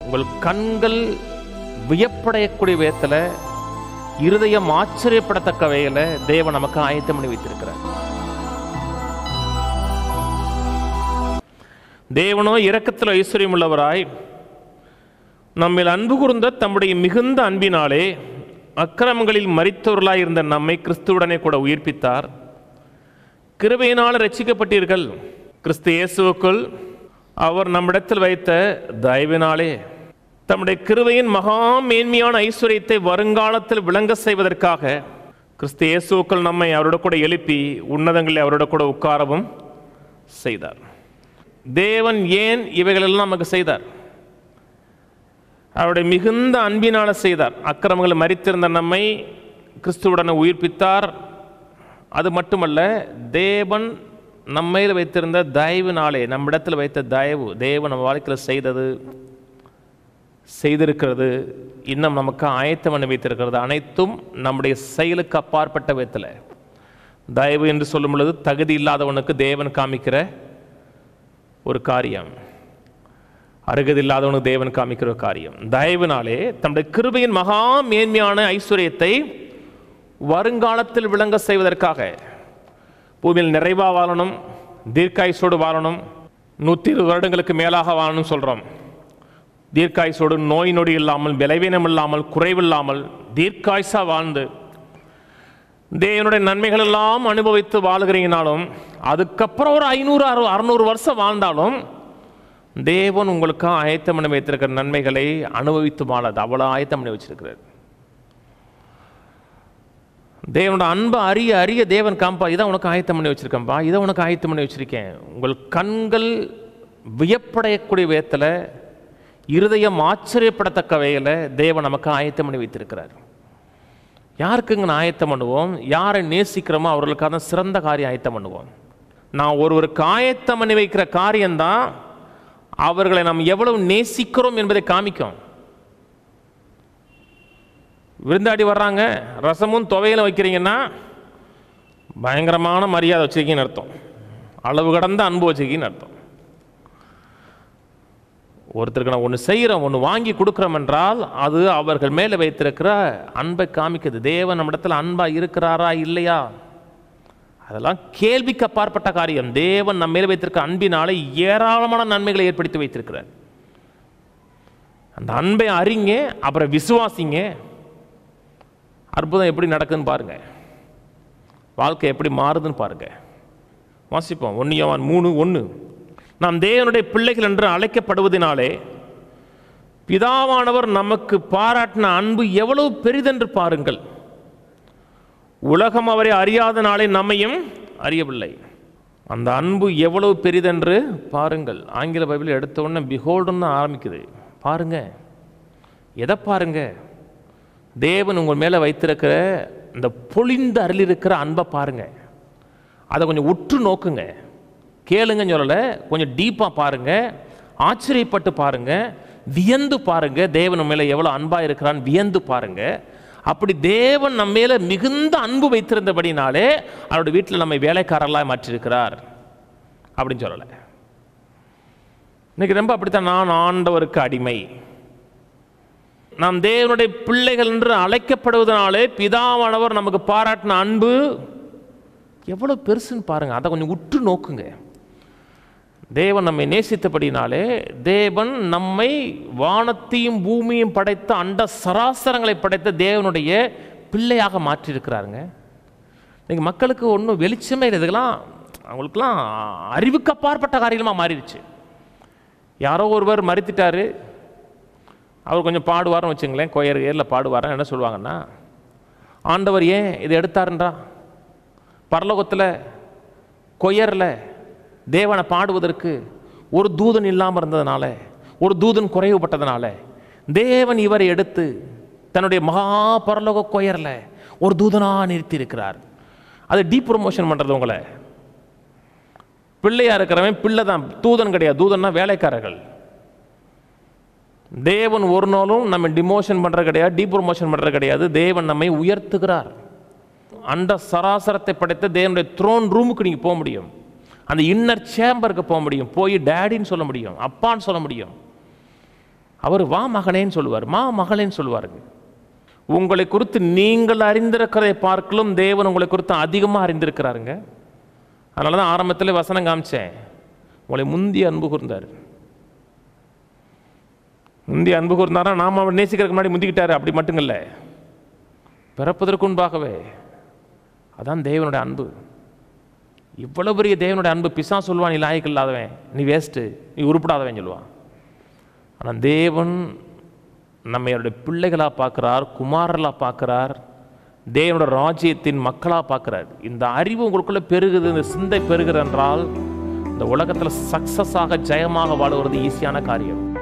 உங்கள் கண்கள் வியப்படையக்கூடிய விதத்தில் இருதயம் ஆச்சரியப்படத்தக்க வகையில் தேவன் நமக்கு ஆயத்தம் பண்ணி வைத்திருக்கிறார் தேவனோ இரக்கத்தில் ஐஸ்வர்யம் உள்ளவராய் நம்மில் அன்பு கூர்ந்த தம்முடைய மிகுந்த அன்பினாலே அக்கிரமங்களில் மரித்தவர்களாய் இருந்த நம்மை கிறிஸ்துவுடனே கூட உயிர்ப்பித்தார் கிருபையினால் ரட்சிக்கப்பட்டீர்கள் கிறிஸ்து இயேசுவுக்குள் அவர் நம்மிடத்தில் வைத்த தயவினாலே தம்முடைய கிருபையின் மகா மேன்மையான ஐஸ்வர்யத்தை வருங்காலத்தில் விளங்க செய்வதற்காக கிறிஸ்து இயேசுவுக்குள் நம்மை அவரோட கூட எழுப்பி உன்னதங்களில் அவரோட கூட உட்காரவும் செய்தார் தேவன் ஏன் இவைகளெல்லாம் நமக்கு செய்தார் அவருடைய மிகுந்த அன்பினால செய்தார் அக்கிரமங்கள் மறித்திருந்த நம்மை கிறிஸ்துவுடனே உயிர்ப்பித்தார் அது மட்டுமல்ல தேவன் நம்மையில் வைத்திருந்த தயவுனாலே நம்மிடத்தில் வைத்த தயவு தேவன் நம்ம வாழ்க்கையில் செய்தது செய்திருக்கிறது இன்னும் நமக்கு ஆயத்தம் பண்ணி வைத்திருக்கிறது அனைத்தும் நம்முடைய செயலுக்கு அப்பாற்பட்ட விதத்தில் தயவு என்று சொல்லும் பொழுது தகுதி இல்லாதவனுக்கு தேவன் காமிக்கிற ஒரு காரியம் அருகது இல்லாதவனுக்கு தேவன் காமிக்கிற ஒரு காரியம் தயவுனாலே தம்முடைய கிருபையின் மகா மேன்மையான ஐஸ்வர்யத்தை வருங்காலத்தில் விளங்க செய்வதற்காக பூமியில் நிறைவாக வாழணும் தீர்க்காயுசோடு வாழணும் நூற்றி இருபது வருடங்களுக்கு மேலாக வாழணும் சொல்கிறோம் தீர்க்காயுசோடு நோய் நொடி இல்லாமல் விளைவீனம் இல்லாமல் குறைவில்லாமல் தீர்க்காயுசா வாழ்ந்து தேவனுடைய நன்மைகள் எல்லாம் அனுபவித்து வாழுகிறீங்கனாலும் அதுக்கப்புறம் ஒரு ஐநூறு அறு அறுநூறு வருஷம் வாழ்ந்தாலும் தேவன் உங்களுக்கு ஆயத்தம் பண்ணி வைத்திருக்கிற நன்மைகளை அனுபவித்து வாழாது அவ்வளோ ஆயத்தம் பண்ணி வச்சிருக்கிறார் தேவனோட அன்பை அறிய அறிய தேவன் காம்பா இதை உனக்கு ஆயத்தம் பண்ணி வச்சிருக்கேன்ப்பா இதை உனக்கு ஆயத்தம் பண்ணி வச்சிருக்கேன் உங்கள் கண்கள் வியப்படையக்கூடிய விதத்தில் இருதயம் ஆச்சரியப்படத்தக்க வகையில் தேவன் நமக்கு ஆயத்தம் பண்ணி வைத்திருக்கிறார் யாருக்குங்க நான் ஆயத்தம் பண்ணுவோம் யாரை நேசிக்கிறோமோ அவர்களுக்கான சிறந்த காரியம் ஆயத்தம் பண்ணுவோம் நான் ஒருவருக்கு ஆயத்தம் பண்ணி வைக்கிற காரியம்தான் அவர்களை நாம் எவ்வளவு நேசிக்கிறோம் என்பதை காமிக்கும் விருந்தாடி வர்றாங்க ரசமும் துவையிலும் வைக்கிறீங்கன்னா பயங்கரமான மரியாதை வச்சிருக்கீங்கன்னு அர்த்தம் அளவு கடந்த அன்பு வச்சிருக்கீங்கன்னு அர்த்தம் ஒருத்தருக்கு நான் ஒன்று செய்கிறோம் ஒன்று வாங்கி கொடுக்குறோம் என்றால் அது அவர்கள் மேலே வைத்திருக்கிற அன்பை காமிக்குது தேவன் நம்மிடத்தில் அன்பாக இருக்கிறாரா இல்லையா அதெல்லாம் கேள்விக்கு அப்பாற்பட்ட காரியம் தேவன் நம்ம மேலே வைத்திருக்க அன்பினாலே ஏராளமான நன்மைகளை ஏற்படுத்தி வைத்திருக்கிறார் அந்த அன்பை அறிங்க அப்புறம் விசுவாசிங்க அற்புதம் எப்படி நடக்குதுன்னு பாருங்க வாழ்க்கை எப்படி மாறுதுன்னு பாருங்க வாசிப்போம் ஒன்னியவான் மூணு ஒன்று நாம் தேவனுடைய பிள்ளைகள் என்று அழைக்கப்படுவதினாலே பிதாவானவர் நமக்கு பாராட்டின அன்பு எவ்வளவு பெரிதென்று பாருங்கள் உலகம் அவரை அறியாத நாளை நம்மையும் அறியவில்லை அந்த அன்பு எவ்வளவு பெரிதென்று பாருங்கள் ஆங்கில பைபிள் எடுத்த உடனே பிஹோல்டுன்னு ஆரம்பிக்குது பாருங்க எதை பாருங்க தேவன் உங்கள் மேலே வைத்திருக்கிற இந்த பொழிந்த அருள் இருக்கிற அன்பை பாருங்க அதை கொஞ்சம் உற்று நோக்குங்க கேளுங்கன்னு சொல்லலை கொஞ்சம் டீப்பாக பாருங்க ஆச்சரியப்பட்டு பாருங்க வியந்து பாருங்க தேவன் உன் மேலே எவ்வளோ அன்பாக இருக்கிறான் வியந்து பாருங்க அப்படி தேவன் நம்ம மேலே மிகுந்த அன்பு வைத்திருந்தபடினாலே அவருடைய வீட்டில் நம்மை வேலைக்காரர்களாக மாற்றியிருக்கிறார் அப்படின்னு சொல்லலை இன்னைக்கு ரொம்ப அப்படித்தான் நான் ஆண்டவருக்கு அடிமை நாம் தேவனுடைய பிள்ளைகள் என்று அழைக்கப்படுவதனாலே பிதாவானவர் நமக்கு பாராட்டின அன்பு எவ்வளோ பெருசுன்னு பாருங்க அதை கொஞ்சம் உற்று நோக்குங்க தேவன் நம்மை நேசித்தபடினாலே தேவன் நம்மை வானத்தையும் பூமியும் படைத்த அண்ட சராசரங்களை படைத்த தேவனுடைய பிள்ளையாக மாற்றியிருக்கிறாருங்க இன்னைக்கு மக்களுக்கு ஒன்றும் வெளிச்சமே இல்லை இதுக்கெல்லாம் அவங்களுக்கெல்லாம் அறிவுக்கு அப்பாற்பட்ட காரியமாக மாறிடுச்சு யாரோ ஒருவர் மறித்துட்டாரு அவர் கொஞ்சம் பாடுவார்னு வச்சுங்களேன் கொயர் ஏரில் பாடுவாரன் என்ன சொல்லுவாங்கன்னா ஆண்டவர் ஏன் இதை எடுத்தாருன்றா பரலோகத்தில் கொயரில் தேவனை பாடுவதற்கு ஒரு தூதன் இல்லாமல் இருந்ததுனால ஒரு தூதன் குறைவுபட்டதுனால தேவன் இவரை எடுத்து தன்னுடைய மகா பரலோக கொயரில் ஒரு தூதனாக நிறுத்தி இருக்கிறார் அது டீ ப்ரொமோஷன் பண்ணுறது உங்களை பிள்ளையா இருக்கிறவன் பிள்ளை தான் தூதன் கிடையாது தூதன்னா வேலைக்காரர்கள் தேவன் ஒரு நாளும் நம்ம டிமோஷன் பண்ணுறது கிடையாது டீப்ரமோஷன் பண்ணுறது கிடையாது தேவன் நம்மை உயர்த்துகிறார் அண்ட சராசரத்தை படைத்த தேவனுடைய த்ரோன் ரூமுக்கு நீங்கள் போக முடியும் அந்த இன்னர் சேம்பருக்கு போக முடியும் போய் டேடின்னு சொல்ல முடியும் அப்பான்னு சொல்ல முடியும் அவர் வா மகனேன்னு சொல்லுவார் மா மகளேன்னு சொல்லுவாருங்க உங்களை குறித்து நீங்கள் அறிந்திருக்கிறதை பார்க்கலும் தேவன் உங்களை குறித்து அதிகமாக அறிந்திருக்கிறாருங்க அதனால தான் ஆரம்பத்தில் வசனம் காமிச்சேன் உங்களை முந்தி அன்பு கூர்ந்தார் முந்தி அன்பு கூர்ந்தாரா நாம் அவர் நேசிக்கிறதுக்கு முன்னாடி முந்திக்கிட்டாரு அப்படி மட்டும் இல்லை பிறப்பதற்கு முன்பாகவே அதான் தேவனுடைய அன்பு இவ்வளவு பெரிய தேவனுடைய அன்பு பிசா சொல்லுவான் நீ லாயக்கு இல்லாதவன் நீ வேஸ்ட்டு நீ உருப்படாதவன் சொல்லுவான் ஆனால் தேவன் நம்மை அவருடைய பிள்ளைகளாக பார்க்குறார் குமாரர்களாக பார்க்குறார் தேவனோட ராஜ்யத்தின் மக்களாக பார்க்குறார் இந்த அறிவு உங்களுக்குள்ளே பெருகுது இந்த சிந்தை பெருகுது என்றால் இந்த உலகத்தில் சக்ஸஸாக ஜெயமாக வாழுவது ஈஸியான காரியம்